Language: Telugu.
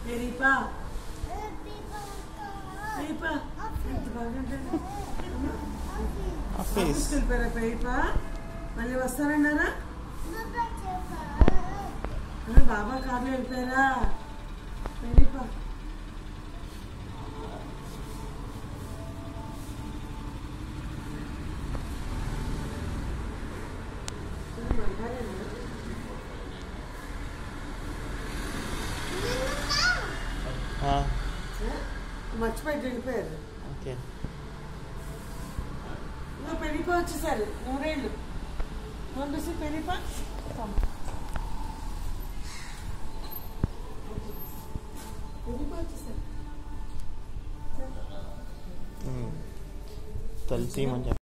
పెరిపా పెరిపా ఎంత బాగుంటాడు ఆఫీస్ ఆఫీస్కి వెళ్ళిపోయారా పెరిపా మళ్ళీ వస్తారన్నారా ఆ, బాబా కార్లో వెళ్ళిపోయారా పెరిపా మర్చిపోయి వెళ్ళిపోయారు ఓకే ఇంకా పెరిపా వచ్చేసారు నూరేళ్ళు పంపిస్తే పెరిపా పెరిపా వచ్చేసారు తలిసి మంచి